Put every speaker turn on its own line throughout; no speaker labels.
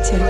teacher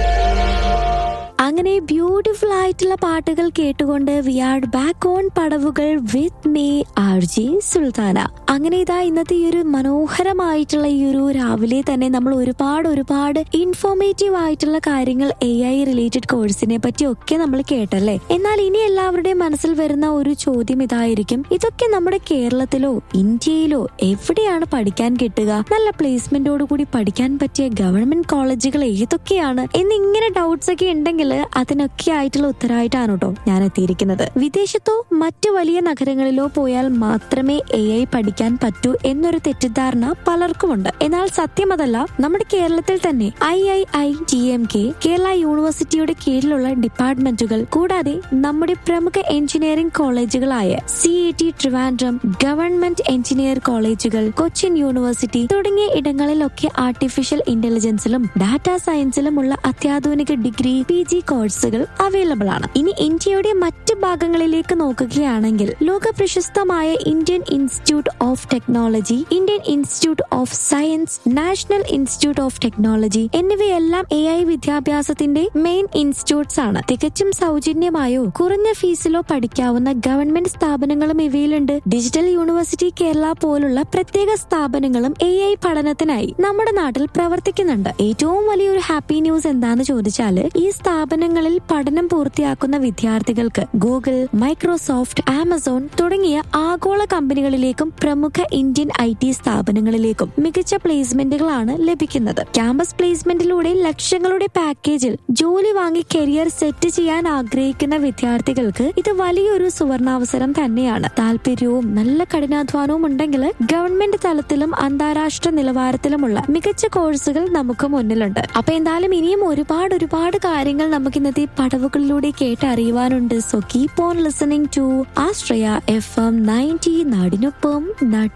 അങ്ങനെ beautiful ആയിട്ടുള്ള പാട്ടുകൾ കേട്ടുകൊണ്ട് V R back on Padavukal with me R G Sultana അങ്ങനെ ഇതാ ഇന്നത്തെ ഈ ഒരു മനോഹരമായിട്ടുള്ള ഈ ഒരു രാവിലെ തന്നെ നമ്മൾ ഒരുപാട് ഒരുപാട് ഇൻഫോർമേറ്റീവ് ആയിട്ടുള്ള കാര്യങ്ങൾ എ ഐ റിലേറ്റഡ് കോഴ്സിനെ പറ്റി ഒക്കെ നമ്മൾ കേട്ടല്ലേ എന്നാൽ ഇനി എല്ലാവരുടെയും മനസ്സിൽ വരുന്ന ഒരു ചോദ്യം ഇതായിരിക്കും ഇതൊക്കെ നമ്മുടെ കേരളത്തിലോ ഇന്ത്യയിലോ എവിടെയാണ് പഠിക്കാൻ കിട്ടുക നല്ല പ്ലേസ്മെന്റോട് കൂടി പഠിക്കാൻ പറ്റിയ ഗവൺമെന്റ് കോളേജുകൾ ഏതൊക്കെയാണ് എന്നിങ്ങനെ ഡൗട്ട്സ് ഒക്കെ ഉണ്ടെങ്കിൽ അതിനൊക്കെ ആയിട്ടുള്ള ഉത്തരവായിട്ടാണ് കേട്ടോ ഞാൻ എത്തിയിരിക്കുന്നത് വിദേശത്തോ മറ്റു വലിയ നഗരങ്ങളിലോ പോയാൽ മാത്രമേ എ ഐ പഠിക്കാൻ പറ്റൂ എന്നൊരു തെറ്റിദ്ധാരണ പലർക്കുമുണ്ട് എന്നാൽ സത്യം അതല്ല നമ്മുടെ കേരളത്തിൽ തന്നെ I I I T M K Kerala യൂണിവേഴ്സിറ്റിയുടെ കീഴിലുള്ള ഡിപ്പാർട്ട്മെന്റുകൾ കൂടാതെ നമ്മുടെ പ്രമുഖ എഞ്ചിനീയറിംഗ് കോളേജുകളായ C E T Trivandrum government engineer കോളേജുകൾ കൊച്ചിൻ യൂണിവേഴ്സിറ്റി തുടങ്ങിയ ഇടങ്ങളിലൊക്കെ ആർട്ടിഫിഷ്യൽ ഇന്റലിജൻസിലും ഡാറ്റാ സയൻസിലുമുള്ള അത്യാധുനിക ഡിഗ്രി പി ജി കോഴ്സുകൾ അവൈലബിൾ ആണ് ഇനി ഇന്ത്യയുടെ മറ്റ് ഭാഗങ്ങളിലേക്ക് നോക്കുകയാണെങ്കിൽ ലോക പ്രശസ്തമായ Indian institute of technology Indian institute of science national institute of technology എന്നിവയെല്ലാം എ ഐ വിദ്യാഭ്യാസത്തിന്റെ മെയിൻ ഇൻസ്റ്റിറ്റ്യൂട്ട്സ് ആണ് തികച്ചും സൗജന്യമായോ കുറഞ്ഞ ഫീസിലോ പഠിക്കാവുന്ന ഗവൺമെന്റ് സ്ഥാപനങ്ങളും ഇവയിലുണ്ട് ഡിജിറ്റൽ യൂണിവേഴ്സിറ്റി കേരള പോലുള്ള പ്രത്യേക സ്ഥാപനങ്ങളും എ ഐ പഠനത്തിനായി നമ്മുടെ നാട്ടിൽ പ്രവർത്തിക്കുന്നുണ്ട് ഏറ്റവും വലിയൊരു ഹാപ്പി ന്യൂസ് എന്താന്ന് ചോദിച്ചാല് ഈ സ്ഥാപനങ്ങളിൽ പഠനം പൂർത്തിയാക്കുന്ന വിദ്യാർത്ഥികൾക്ക് ഗൂഗിൾ മൈക്രോസോഫ്റ്റ് ആമസോൺ തുടങ്ങിയ ആഗോള കമ്പനികളിലേക്കും പ്രമുഖ ഇന്ത്യൻ ഐ ടി സ്ഥാപനങ്ങളിലേക്കും മികച്ച പ്ലേസ്മെന്റുകളാണ് ലഭിക്കുന്നത് ക്യാമ്പസ് പ്ലേസ്മെന്റിലൂടെ ലക്ഷങ്ങളുടെ പാക്കേജിൽ ജോലി വാങ്ങി കരിയർ സെറ്റ് ചെയ്യാൻ ആഗ്രഹിക്കുന്ന വിദ്യാർത്ഥികൾക്ക് ഇത് വലിയൊരു സുവർണാവസരം തന്നെയാണ് താല്പര്യവും നല്ല കഠിനാധ്വാനവും ഉണ്ടെങ്കിൽ ഗവൺമെന്റ് തലത്തിലും അന്താരാഷ്ട്ര നിലവാരത്തിലുമുള്ള മികച്ച കോഴ്സുകൾ നമുക്ക് മുന്നിലുണ്ട് അപ്പൊ എന്തായാലും ഇനിയും ഒരുപാട് ഒരുപാട് കാര്യങ്ങൾ നമുക്ക് ഇന്നത്തെ പടവുകളിലൂടെ കേട്ടറിയുവാനുണ്ട് so keep on listening to Ashraya F M ninety നാടിനൊപ്പം നാട്ടിൽ